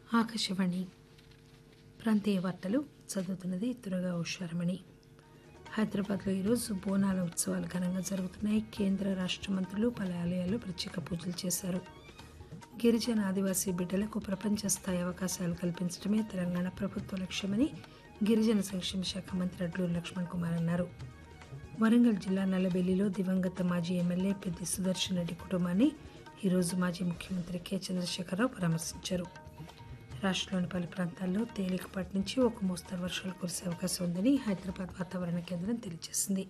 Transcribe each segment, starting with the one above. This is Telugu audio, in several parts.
ఆకాశవాణి ప్రాంతీయ వార్తలు చదువుతున్నది దుర్గా ఉషారమణి హైదరాబాద్లో ఈరోజు బోనాల ఉత్సవాలు ఘనంగా జరుగుతున్నాయి కేంద్ర రాష్ట్ర మంత్రులు పలు ఆలయాల్లో ప్రత్యేక పూజలు చేశారు గిరిజన ఆదివాసీ బిడ్డలకు ప్రపంచ స్థాయి అవకాశాలు కల్పించడమే తెలంగాణ ప్రభుత్వ లక్ష్యమని గిరిజన సంక్షేమ శాఖ మంత్రి అడ్లూరు లక్ష్మణ్ కుమార్ అన్నారు వరంగల్ జిల్లా నల్లబెల్లిలో దివంగత మాజీ ఎమ్మెల్యే పెద్ది సుదర్శన్ రెడ్డి కుటుంబాన్ని ఈరోజు మాజీ ముఖ్యమంత్రి కె చంద్రశేఖరరావు పరామర్శించారు రాష్ట్రంలోని పలు ప్రాంతాల్లో తేలికపాటి నుంచి ఒక మోస్తరు వర్షాలు కురిసే అవకాశం ఉందని హైదరాబాద్ వాతావరణ కేంద్రం తెలియజేసింది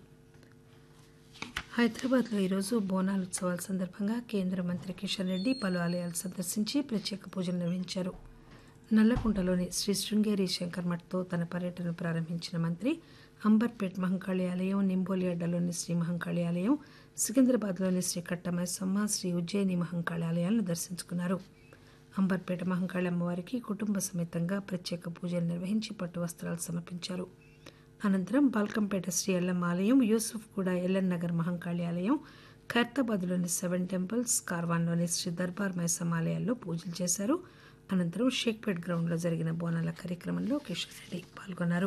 హైదరాబాద్లో ఈరోజు బోనాల ఉత్సవాల సందర్భంగా కేంద్ర మంత్రి కిషన్ రెడ్డి పలు ఆలయాలు సందర్శించి ప్రత్యేక పూజలు నిర్వహించారు నల్లకుంటలోని శ్రీ శృంగేరి శంకర్ మఠ్తో తన పర్యటన ప్రారంభించిన మంత్రి అంబర్పేట్ మహంకాళి ఆలయం నింబోలి అడ్డలోని శ్రీ మహంకాళి ఆలయం సికింద్రాబాద్లోని శ్రీ కట్టమైసమ్మ శ్రీ ఉజ్జయిని మహంకాళి ఆలయాలను దర్శించుకున్నారు అంబర్పేట మహంకాళి అమ్మవారికి కుటుంబ సమేతంగా ప్రత్యేక పూజలు నిర్వహించి పట్టు వస్త్రాలు సమర్పించారు అనంతరం బాల్కంపేట శ్రీ ఎల్లమ్మ ఆలయం యూసుఫ్గూడ ఎల్లన్ నగర్ మహంకాళి ఆలయం ఖైరతాబాద్లోని సెవెన్ టెంపుల్స్ కార్వాన్లోని శ్రీ దర్బార్ మైసమ్మ ఆలయాల్లో పూజలు చేశారు అనంతరం షేక్పేట్ గ్రౌండ్లో జరిగిన బోనాల కార్యక్రమంలో కిషన్ రెడ్డి పాల్గొన్నారు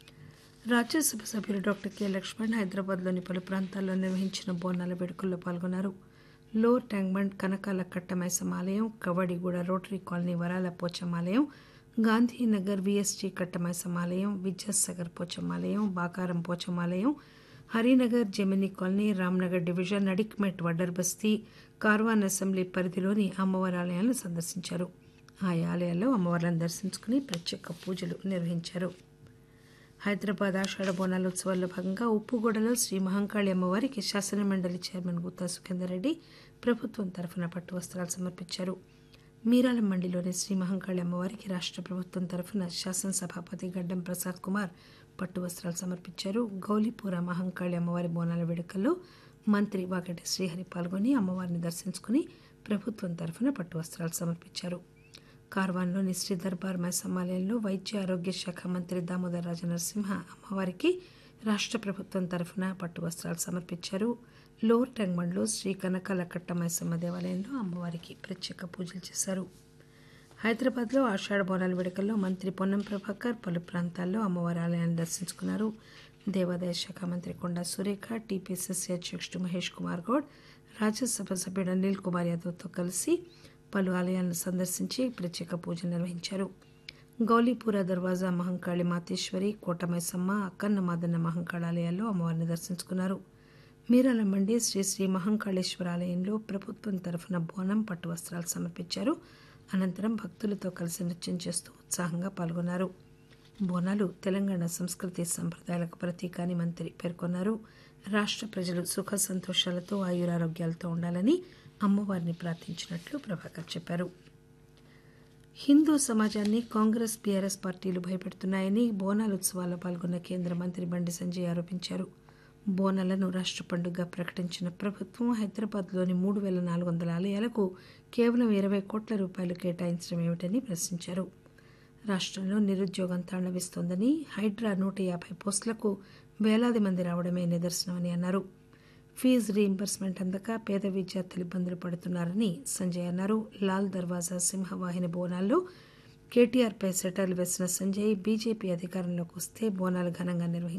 రాజ్యసభ సభ్యులు డాక్టర్ కె లక్ష్మణ్ హైదరాబాద్లోని పలు ప్రాంతాల్లో నిర్వహించిన బోనాల వేడుకల్లో పాల్గొన్నారు లోర్ ట్యాంక్బండ్ కనకాల కట్టమైసమ్మ ఆలయం కవడిగూడ రోటరీ కాలనీ వరాల పోచమ్మ ఆలయం గాంధీనగర్ విఎస్టీ కట్టమైసమ్మ ఆలయం విద్యాసాగర్ పోచమ్మ ఆలయం బాకారం పోచమ్మ ఆలయం Harinagar Gemini colony Ramnagar division Adikmet Vaddar Basti Karwan assembly పరిధిలోని అమ్మవారి ఆలయాలను సందర్శించారు ఆయా ఆలయాల్లో అమ్మవార్లను దర్శించుకుని ప్రత్యేక పూజలు నిర్వహించారు హైదరాబాద్ ఆషాఢ బోనాల ఉత్సవాల్లో భాగంగా ఉప్పుగూడలో శ్రీ మహంకాళి అమ్మవారికి శాసనమండలి చైర్మన్ గుత్తా సుఖేందర్ రెడ్డి ప్రభుత్వం తరఫున పట్టు వస్త్రాలు సమర్పించారు మీరాల మండిలోని శ్రీ మహంకాళి అమ్మవారికి రాష్ట్ర ప్రభుత్వం తరఫున శాసనసభాపతి గడ్డం ప్రసాద్ కుమార్ పట్టు వస్త్రాలు సమర్పించారు గౌలీపుర మహంకాళి అమ్మవారి బోనాల వేడుకల్లో మంత్రి వాకటి శ్రీహరి పాల్గొని అమ్మవారిని దర్శించుకుని ప్రభుత్వం తరఫున పట్టు వస్త్రాలు సమర్పించారు కార్వాన్లోని శ్రీ దర్బార్ మైసమ్మాలయంలో వైద్య ఆరోగ్య శాఖ మంత్రి దామోదర్ రాజ నరసింహ అమ్మవారికి రాష్ట్ర ప్రభుత్వం తరఫున పట్టు వస్త్రాలు సమర్పించారు లోవర్ ట్యాంక్బండ్లో శ్రీ కనకాల కట్ట మైసమ్మ దేవాలయంలో అమ్మవారికి ప్రత్యేక పూజలు చేశారు హైదరాబాద్లో ఆషాఢ బోనాల వేడుకల్లో మంత్రి పొన్నం ప్రభాకర్ పలు ప్రాంతాల్లో అమ్మవారి ఆలయాన్ని దర్శించుకున్నారు దేవాదాయ శాఖ మంత్రి కొండా సురేఖ టీపీసీసీ అధ్యక్షుడు మహేష్ కుమార్ గౌడ్ రాజ్యసభ సభ్యుడు అనిల్ కుమార్ యాదవ్తో కలిసి పలు ఆలయాలను సందర్శించి ప్రత్యేక పూజలు నిర్వహించారు గౌలీపుర దర్వాజా మహంకాళి మాతేశ్వరి కోటమైసమ్మ అక్కన్న మాదన్న మహంకాళ ఆలయాల్లో అమ్మవారిని దర్శించుకున్నారు మీరాల మండి శ్రీ శ్రీ మహంకాళేశ్వర ఆలయంలో ప్రభుత్వం తరఫున బోనం పట్టు వస్త్రాలు సమర్పించారు అనంతరం భక్తులతో కలిసి నృత్యం చేస్తూ ఉత్సాహంగా పాల్గొన్నారు బోనాలు తెలంగాణ సంస్కృతి సంప్రదాయాలకు ప్రతీక అని మంత్రి పేర్కొన్నారు రాష్ట్ర ప్రజలు సుఖ సంతోషాలతో ఆయురారోగ్యాలతో ఉండాలని అమ్మవారిని ప్రార్థించినట్లు ప్రభాకర్ చెప్పారు హిందూ సమాజాన్ని కాంగ్రెస్ బీఆర్ఎస్ పార్టీలు భయపెడుతున్నాయని బోనాల ఉత్సవాల్లో పాల్గొన్న కేంద్ర మంత్రి బండి సంజయ్ ఆరోపించారు బోనాలను రాష్ట్ర పండుగగా ప్రకటించిన ప్రభుత్వం హైదరాబాద్లోని మూడు వేల నాలుగు వందల ఆలయాలకు కేవలం ఇరవై కోట్ల రూపాయలు కేటాయించడం ఏమిటని ప్రశ్నించారు రాష్ట్రంలో నిరుద్యోగం తాండవిస్తోందని హైడ్రా నూట యాభై పోస్టులకు వేలాది మంది రావడమే నిదర్శనమని అన్నారు ఫీజు రీయింబర్స్మెంట్ అందక పేద విద్యార్థులు ఇబ్బందులు పడుతున్నారని సంజయ్ అన్నారు లాల్ దర్వాజా సింహవాహిని బోనాల్లో కేటీఆర్పై సెటర్లు వేసిన సంజయ్ బీజేపీ అధికారంలోకి వస్తే బోనాలు ఘనంగా నిర్వహించారు